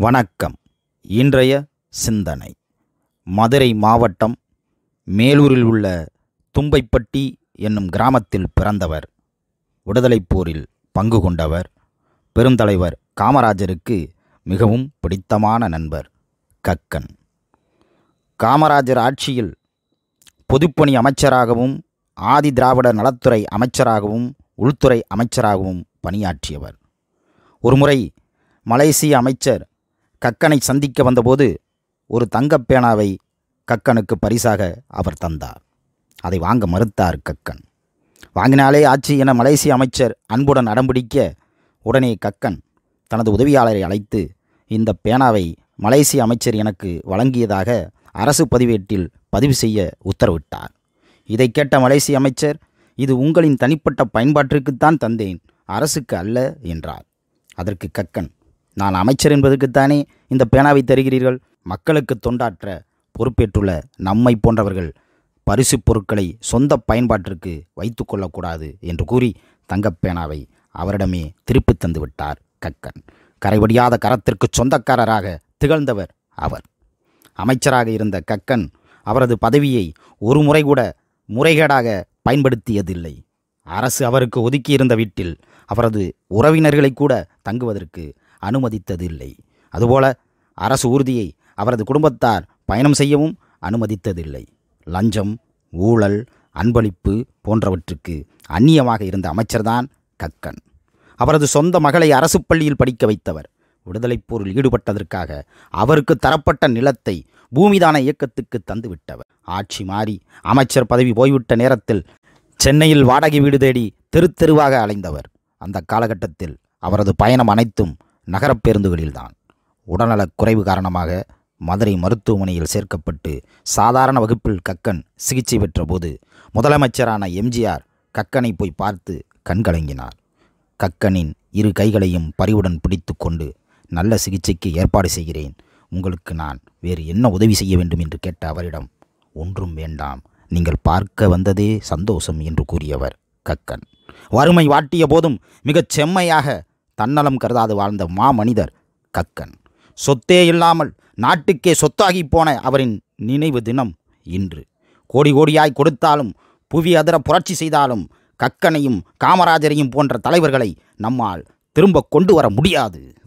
வணக்கம் இன்றைய சிந்தனை மதுரை மாவட்டம் மேலூரில் உள்ள தும்பைப்பட்டி என்னும் கிராமத்தில் பிறந்தவர் விடுதலைப் போரில் பங்கு கொண்டவர் பெருந்தலைவர் காமராஜருக்கு மிகவும் பிடித்தமான நண்பர் கக்கன் காமராஜர் ஆட்சியில் பொதுப்பணி அமைச்சராகவும் ஆதி திராவிட நலத்துறை அமைச்சராகவும் உள்துறை அமைச்சராகவும் பணியாற்றியவர் ஒருமுறை மலேசிய அமைச்சர் கக்கனை சந்திக்க வந்தபோது ஒரு தங்கப் பேனாவை கக்கனுக்கு பரிசாக அவர் தந்தார் அதை வாங்க மறுத்தார் கக்கன் வாங்கினாலே ஆட்சி என மலேசிய அமைச்சர் அன்புடன் அடம்பிடிக்க உடனே கக்கன் தனது உதவியாளரை அழைத்து இந்த பேனாவை மலேசிய அமைச்சர் எனக்கு வழங்கியதாக அரசு பதிவேட்டில் பதிவு செய்ய உத்தரவிட்டார் இதை கேட்ட மலேசிய அமைச்சர் இது உங்களின் தனிப்பட்ட பயன்பாட்டிற்குத்தான் தந்தேன் அரசுக்கு அல்ல என்றார் அதற்கு கக்கன் நான் அமைச்சர் என்பதற்குத்தானே இந்த பேனாவை தருகிறீர்கள் மக்களுக்கு தொண்டாற்ற பொறுப்பேற்றுள்ள நம்மை போன்றவர்கள் பரிசு பொருட்களை சொந்த பயன்பாட்டிற்கு வைத்து கொள்ளக்கூடாது என்று கூறி தங்கப் பேனாவை அவரிடமே திருப்பித் தந்து விட்டார் கக்கன் கரைபடியாத கரத்திற்கு சொந்தக்காரராக திகழ்ந்தவர் அவர் அமைச்சராக இருந்த கக்கன் அவரது பதவியை ஒரு முறை கூட முறைகேடாக பயன்படுத்தியதில்லை அரசு அவருக்கு ஒதுக்கியிருந்த வீட்டில் அவரது உறவினர்களை கூட தங்குவதற்கு அனுமதித்ததில்லை அதுபோல அரசு ஊர்தியை அவரது குடும்பத்தார் பயணம் செய்யவும் அனுமதித்ததில்லை லஞ்சம் ஊழல் அன்பளிப்பு போன்றவற்றுக்கு அந்நியமாக இருந்த அமைச்சர்தான் கக்கன் அவரது சொந்த மகளை அரசு பள்ளியில் படிக்க வைத்தவர் விடுதலைப் போரில் ஈடுபட்டதற்காக அவருக்கு தரப்பட்ட நிலத்தை பூமிதான இயக்கத்துக்கு தந்துவிட்டவர் ஆட்சி மாறி அமைச்சர் பதவி போய்விட்ட நேரத்தில் சென்னையில் வாடகை வீடு தேடி தெரு தெருவாக அலைந்தவர் அந்த காலகட்டத்தில் அவரது பயணம் அனைத்தும் நகரப் பேருந்துகளில்தான் உடல்நலக் குறைவு காரணமாக மதுரை மருத்துவமனையில் சேர்க்கப்பட்டு சாதாரண வகுப்பில் கக்கன் சிகிச்சை பெற்றபோது முதலமைச்சரான எம்ஜிஆர் கக்கனை போய் பார்த்து கண்கலங்கினார் கக்கனின் இரு கைகளையும் பரிவுடன் பிடித்து கொண்டு நல்ல சிகிச்சைக்கு ஏற்பாடு செய்கிறேன் உங்களுக்கு நான் வேறு என்ன உதவி செய்ய வேண்டும் என்று கேட்ட அவரிடம் ஒன்றும் வேண்டாம் நீங்கள் பார்க்க வந்ததே சந்தோஷம் என்று கூறியவர் கக்கன் வறுமை வாட்டிய போதும் மிகச் செம்மையாக தன்னலம் கருதாது வாழ்ந்த மாமனிதர் கக்கன் சொத்தே இல்லாமல் நாட்டுக்கே சொத்தாகி போன அவரின் நினைவு தினம் இன்று கோடி கோடியாய் கொடுத்தாலும் புவி அதிர புரட்சி செய்தாலும் கக்கனையும் காமராஜரையும் போன்ற தலைவர்களை நம்மால் திரும்ப கொண்டு வர முடியாது